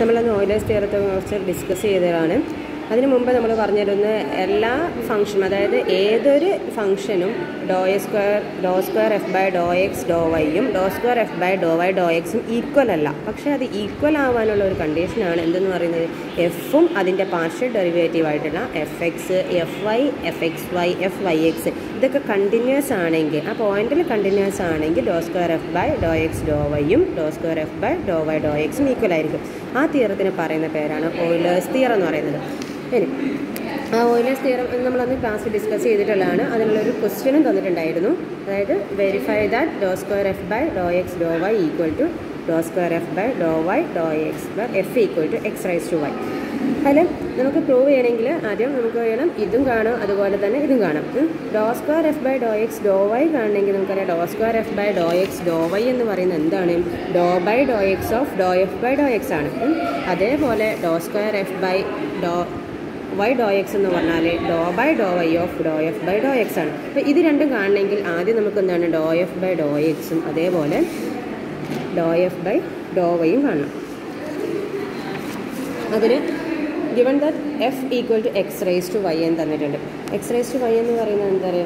നമ്മളന്ന് ഓയിലേഴ്സ് തിയറത്തെ കുറിച്ച് ഡിസ്കസ് ചെയ്തതാണ് അതിനു മുമ്പ് നമ്മൾ പറഞ്ഞിരുന്ന എല്ലാ ഫംഗ്ഷനും അതായത് ഏതൊരു ഫംഗ്ഷനും doh a square doh square f by doh x doh വൈയും doh square f by doh y doh എക്സും ഈക്വൽ അല്ല പക്ഷേ അത് ഈക്വൽ ആവാനുള്ള ഒരു കണ്ടീഷനാണ് എന്തെന്ന് പറയുന്നത് എഫും അതിൻ്റെ പാർഷ്യൽ ഡെറിവേറ്റീവ് ആയിട്ടുള്ള f x f y f x y f y x ഇതൊക്കെ കണ്ടിന്യൂസ് ആണെങ്കിൽ ആ പോയിന്റിൽ കണ്ടിന്യൂസ് ആണെങ്കിൽ doh square f by doh x doh വൈയും doh square f by doh y doh എക്സും ഈക്വൽ ആയിരിക്കും ആ തിയറത്തിന് പറയുന്ന പേരാണ് ഓയിലേഴ്സ് തിയറം എന്ന് പറയുന്നത് ഇനി ആ ഓയിലേഴ്സ് തിയറം നമ്മളന്ന് ക്ലാസ് ഡിസ്കസ് ചെയ്തിട്ടുള്ളതാണ് അതിനുള്ളൊരു ക്വസ്റ്റ്യനും തന്നിട്ടുണ്ടായിരുന്നു അതായത് verify that doh square f by doh x doh y equal to doh square f by doh y doh x by f equal to x raise to y അതിൽ നമുക്ക് prove ചെയ്യണമെങ്കിൽ ആദ്യം നമുക്ക് വേണം ഇതും കാണാം അതുപോലെ തന്നെ ഇതും കാണാം doh square f by doh x doh y കാണണമെങ്കിൽ നമുക്കറിയാം doh square f by doh x doh y എന്ന് പറയുന്നത് എന്താണ് doh by doh x of doh f by doh x ആണ് ഉം. അതേപോലെ doh square f by doh y doh x എന്ന് പറഞ്ഞാൽ doh by doh y of doh f by doh x ആണ് അപ്പോൾ ഇത് രണ്ടും കാണണമെങ്കിൽ ആദ്യം നമുക്ക് എന്താണ് ഡോ എഫ് ബൈ ഡോ എക്സും അതേപോലെ ഡോ എഫ് ബൈ ഡോ വൈയും കാണണം അതിന് given that f equal to x raise to y എന്ന് തന്നിട്ടുണ്ട് എക്സ് റേസ് ടു വൈ എന്ന് പറയുന്നത് എന്താ പറയുക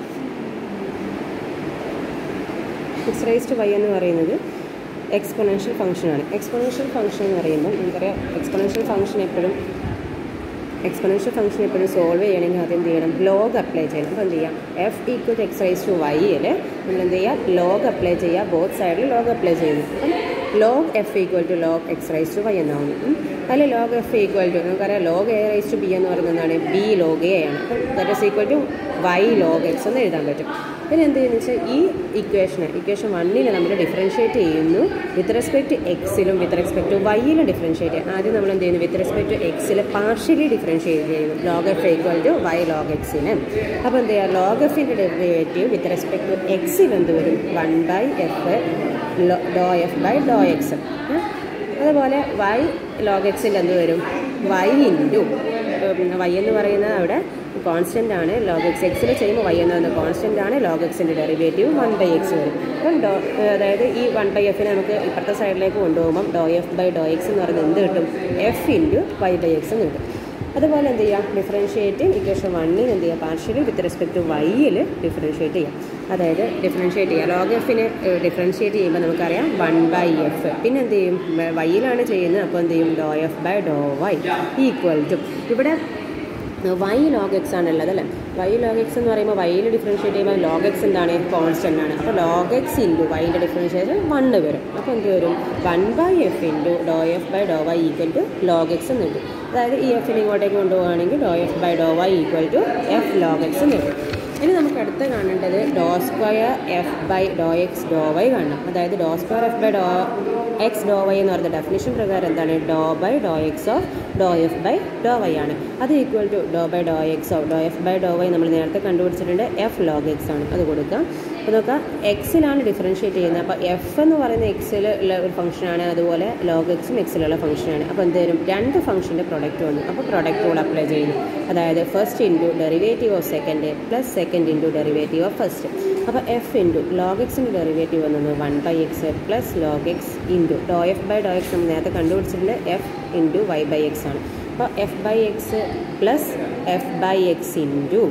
എക്സ് റേസ് ടു വൈ എന്ന് പറയുന്നത് എക്സ്പൊണൻഷ്യൽ ഫംഗ്ഷനാണ് എക്സ്പൊണൻഷ്യൽ ഫംഗ്ഷൻ എന്ന് പറയുമ്പോൾ നമുക്കറിയാം എക്സ്പൊണൻഷ്യൽ ഫംഗ്ഷൻ എപ്പോഴും എക്സ്പൊണൻഷ്യൽ ഫംഗ്ഷൻ എപ്പോഴും സോൾവ് ചെയ്യണമെങ്കിൽ ആദ്യം എന്ത് ചെയ്യണം ലോഗ് അപ്ലൈ ചെയ്യണം അപ്പോൾ എന്ത് ചെയ്യാം f equal to x raise to വൈയിൽ നമ്മൾ എന്ത് ചെയ്യുക ലോഗ് അപ്ലൈ ചെയ്യുക ബോത്ത് സൈഡിൽ ലോഗ് അപ്ലൈ ചെയ്യുന്നു അപ്പം log f equal to log x raise to y എന്നാവുന്നു ഉം. അതിൽ ലോഗ് എഫ് ഈക്വൽ ടു നമുക്കറിയാം log a raise to b എന്ന് പറയുന്നത് എന്താണ് ബി ലോഗ് എ ആണ് അപ്പം that is equal to y log x എന്ന് എഴുതാൻ പറ്റും പിന്നെ എന്ത് ചെയ്യുന്നത് വെച്ചാൽ ഈ ഇക്വേഷനെ ഇക്വേഷൻ വണ്ണിൽ നമ്മൾ ഡിഫറൻഷ്യേറ്റ് ചെയ്യുന്നു വിത്ത് റെസ്പെക്ട് ടു എക്സിലും വിത്ത് റെസ്പെക്ട് ടു വൈയിലും ഡിഫറൻഷ്യേറ്റ് ചെയ്യും ആദ്യം നമ്മൾ എന്ത് ചെയ്യുന്നു വിത്ത് റെസ്പെക്ട് ടു എക്സിൽ പാർഷ്യലി ഡിഫറൻഷ്യേറ്റ് ചെയ്യുന്നു log f equal to y log എക്സിന് അപ്പോൾ എന്ത് ചെയ്യുക ലോഗ് എഫിൻ്റെ ഡെറിവേറ്റീവ് വിത്ത് റെസ്പെക്ട് ടു എക്സിൽ എന്ത് വരും one by f doh f by doh x അതുപോലെ വൈ ലോഗ് എക്സിൽ എന്ത് വരും വൈ ഇൻറ്റു വൈ എന്ന് പറയുന്നത് അവിടെ കോൺസ്റ്റൻ്റ് ആണ് ലോഗ് എക്സ് എക്സിൽ ചെയ്യുമ്പോൾ വൈ എന്ന് പറയുന്നത് കോൺസ്റ്റൻ്റ് ആണ് ലോഗ് എക്സിൻ്റെ ഡെറിവേറ്റീവ് വൺ ബൈ എക്സ് വരും അപ്പം ഡോ അതായത് ഈ വൺ ബൈ എഫിനെ നമുക്ക് ഇപ്പുറത്തെ സൈഡിലേക്ക് കൊണ്ടുപോകുമ്പം doh f by doh x എന്ന് പറയുന്നത് എന്ത് കിട്ടും f into y by x എന്ന് കിട്ടും അതുപോലെ എന്ത് ചെയ്യാം ഡിഫറൻഷ്യേറ്റ് ഇക്വേഷൻ വണ്ണിൽ എന്ത് ചെയ്യുക പാർഷ്യലി വിത്ത് റെസ്പെക്ട് ടു വൈയിൽ ഡിഫറൻഷ്യേറ്റ് ചെയ്യാം അതായത് ഡിഫറൻഷ്യേറ്റ് ചെയ്യുക ലോഗ് എഫിനെ ഡിഫറൻഷ്യേറ്റ് ചെയ്യുമ്പോൾ നമുക്കറിയാം വൺ ബൈ എഫ് പിന്നെ എന്ത് ചെയ്യും വൈയിലാണ് ചെയ്യുന്നത് അപ്പോൾ എന്ത് ചെയ്യും doh f by doh y equal to ഇവിടെ വൈ ലോഗ് എക്സ് ആണുള്ളത് അല്ലേ വൈ ലോഗ് എക്സ് എന്ന് പറയുമ്പോൾ വൈയിൽ ഡിഫറൻഷ്യേറ്റ് ചെയ്യുമ്പോൾ ലോഗ് എക്സ് എന്താണ് കോൺസ്റ്റൻ്റ് ആണ് അപ്പോൾ ലോഗ് എക്സ് ഇൻറ്റു വൈൻ്റെ ഡിഫറൻഷ്യേഷൻ വണ്ണ് വരും അപ്പോൾ എന്ത് വരും one by f into doh f by doh y equal to log x എന്ന് കിട്ടും അതായത് ഈ എഫിനെ ഇങ്ങോട്ടേക്ക് കൊണ്ടുപോവുകയാണെങ്കിൽ doh f by doh y equal to f log x എന്ന് കിട്ടും ഇനി നമുക്ക് അടുത്ത് കാണേണ്ടത് doh square f by doh x doh y കാണണം അതായത് doh square f by doh x doh y എന്ന് പറയുന്ന ഡെഫിനിഷൻ പ്രകാരം എന്താണ് doh by doh x of doh f by doh y ആണ് അത് equal to doh by doh x of doh f by doh y നമ്മൾ നേരത്തെ കണ്ടുപിടിച്ചിട്ടുണ്ട് F log X ആണ് അത് കൊടുക്കാം അപ്പോൾ നോക്കാം എക്സിലാണ് ഡിഫറൻഷ്യേറ്റ് ചെയ്യുന്നത് അപ്പോൾ എഫ് എന്ന് പറയുന്ന എക്സിൽ ഉള്ള ഒരു ഫംഗ്ഷനാണ് അതുപോലെ ലോഗ് എക്സും എക്സിലുള്ള ഫംഗ്ഷനാണ് അപ്പോൾ എന്ത് വരും രണ്ട് ഫംഗ്ഷൻ്റെ പ്രൊഡക്റ്റ് വന്നു അപ്പോൾ പ്രൊഡക്റ്റ് റൂൾ അപ്ലൈ ചെയ്യുന്നു അതായത് first into derivative of second plus second into derivative of first അപ്പോൾ എഫ് ഇൻറ്റു ലോഗ് എക്സിൻ്റെ ഡെറിവേറ്റീവ് വന്നത് one by x plus log x into doh f by doh x നമ്മൾ നേരത്തെ കണ്ടുപിടിച്ചിട്ടുണ്ട് f into y by x ആണ് അപ്പോൾ f by x plus f by x into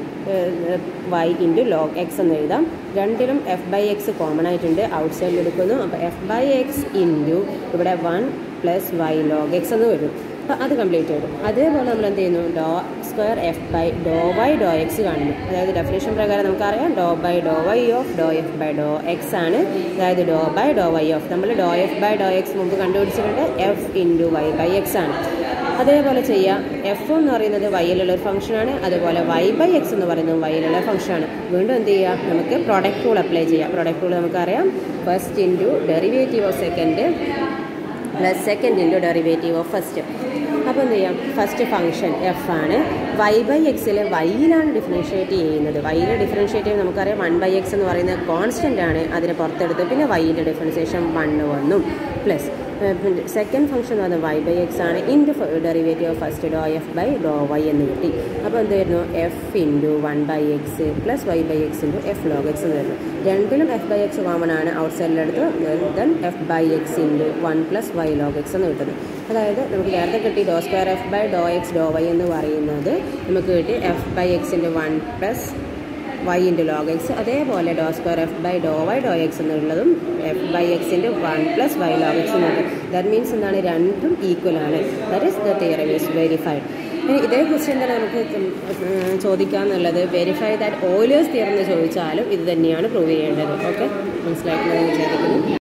y into log x എന്ന് എഴുതാം രണ്ടിലും എഫ് ബൈ എക്സ് കോമൺ ആയിട്ടുണ്ട് out സൈഡിൽ എടുക്കുന്നു അപ്പോൾ എഫ് ബൈ എക്സ് ഇൻറ്റു ഇവിടെ one plus y log x എന്ന് വരും അപ്പോൾ അത് കംപ്ലീറ്റ് ചെയ്തു അതേപോലെ നമ്മൾ എന്ത് ചെയ്യുന്നു doh square f by doh y doh x കാണുന്നു അതായത് ഡെഫിനേഷൻ പ്രകാരം നമുക്കറിയാം doh by doh y of doh f by doh x ആണ് അതായത് doh by doh y of നമ്മൾ doh f by doh x മുമ്പ് കണ്ടുപിടിച്ചിട്ടുണ്ട് f into y by x ആണ് അതേപോലെ ചെയ്യാം എഫ് എന്ന് പറയുന്നത് വൈയിലുള്ള ഒരു ഫംഗ്ഷനാണ് അതുപോലെ വൈ ബൈ എക്സ് എന്ന് പറയുന്നത് വൈയിലുള്ള ഫംഗ്ഷനാണ് വീണ്ടും എന്ത് ചെയ്യാം നമുക്ക് പ്രൊഡക്റ്റ് റൂൾ അപ്ലൈ ചെയ്യാം പ്രൊഡക്റ്റ് റൂൾ നമുക്കറിയാം first into derivative of second plus second into derivative of first അപ്പോൾ എന്ത് ചെയ്യാം ഫസ്റ്റ് ഫംഗ്ഷൻ എഫ് ആണ് വൈ ബൈ എക്സിൽ വൈയിലാണ് ഡിഫറൻഷ്യേറ്റ് ചെയ്യുന്നത് വൈയിൽ ഡിഫറൻഷ്യേറ്റ് ചെയ്യുമ്പോൾ നമുക്കറിയാം വൺ ബൈ എക്സ് എന്ന് പറയുന്നത് കോൺസ്റ്റൻ്റ് ആണ് അതിനെ പുറത്തെടുത്ത് പിന്നെ വൈയിൻ്റെ ഡിഫറൻസിയേഷൻ വണ്ണ് വന്നു പ്ലസ് സെക്കൻഡ് ഫംഗ്ഷൻ എന്ന് പറഞ്ഞാൽ വൈ ബൈ എക്സ് ആണ് into derivative of first doh f by doh y എന്ന് കിട്ടി അപ്പോൾ എന്ത് വരുന്നു f into one by x plus y by x into f log x എന്ന് വരുന്നു രണ്ടിലും എഫ് ബൈ എക്സ് കോമൺ ആണ് ഔട്ട് സൈഡിലെടുത്ത് then f by x into one plus y log x എന്ന് കിട്ടുന്നു അതായത് നമുക്ക് നേരത്തെ കിട്ടി ഡോ square f by doh x doh y എന്ന് പറയുന്നത് നമുക്ക് കിട്ടി f by x into one plus y into log x അതേപോലെ doh square f by doh y doh x എന്നുള്ളതും f by x into one plus y log x എന്നുള്ളത് that means എന്താണ് രണ്ടും equal ആണ് that is the theorem is verified ഇനി ഇതേ question തന്നെ നമുക്ക് ചോദിക്കാമെന്നുള്ളത് വെരിഫൈ ദാറ്റ് ഓയിലേഴ്സ് തിയറം എന്ന് ചോദിച്ചാലും ഇത് തന്നെയാണ് പ്രൂവ് ചെയ്യേണ്ടത് ഓക്കെ മനസ്സിലായിട്ടുണ്ടെന്ന് വിചാരിക്കുന്നു